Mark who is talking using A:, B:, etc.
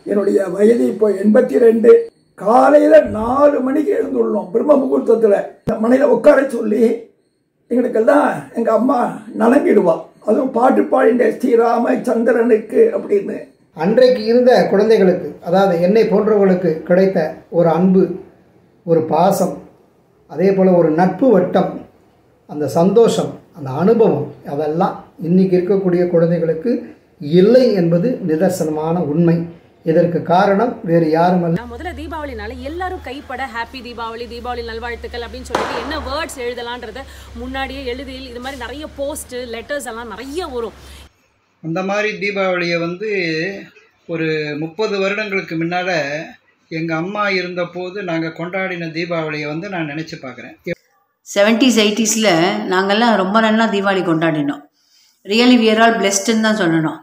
A: என்னுடைய வயது இப்போ எண்பத்தி ரெண்டு காலையில நாலு மணிக்கு எழுந்துள்ளோம் பிரம்ம முகூர்த்தத்தில் இந்த மனையில உட்கார சொல்லி எங்களுக்கெல்லாம் எங்க அம்மா நலங்கிடுவா அதுவும் பாட்டு பாடிண்ட ஸ்ரீராம சந்திரனுக்கு அப்படின்னு
B: அன்றைக்கு இருந்த குழந்தைகளுக்கு அதாவது என்னை போன்றவர்களுக்கு கிடைத்த ஒரு அன்பு ஒரு பாசம் அதே போல் ஒரு நட்பு வட்டம் அந்த சந்தோஷம் அந்த அனுபவம் அதெல்லாம் இன்னைக்கு இருக்கக்கூடிய குழந்தைகளுக்கு இல்லை என்பது நிதர்சனமான உண்மை இதற்கு காரணம் வேறு யாருமல்ல
C: நான் முதல்ல தீபாவளினால எல்லாரும் கைப்பட ஹாப்பி தீபாவளி தீபாவளி நல்வாழ்த்துக்கள் அப்படின்னு சொல்லிட்டு என்ன வேர்ட்ஸ் எழுதலான்றத முன்னாடியே எழுதி இது மாதிரி நிறைய போஸ்ட் லெட்டர்ஸ் எல்லாம் நிறைய வரும்
D: அந்த மாதிரி தீபாவளியை வந்து ஒரு முப்பது வருடங்களுக்கு முன்னால் எங்கள் அம்மா இருந்தபோது நாங்கள் கொண்டாடின தீபாவளியை வந்து நான் நினச்சி பார்க்குறேன்
E: செவன்ட்டீஸ் எயிட்டிஸில் நாங்கள்லாம் ரொம்ப நல்லா தீபாவளி கொண்டாடினோம் ரியலி வியர் ஆல் பிளெஸ்டுன்னு தான் சொல்லணும்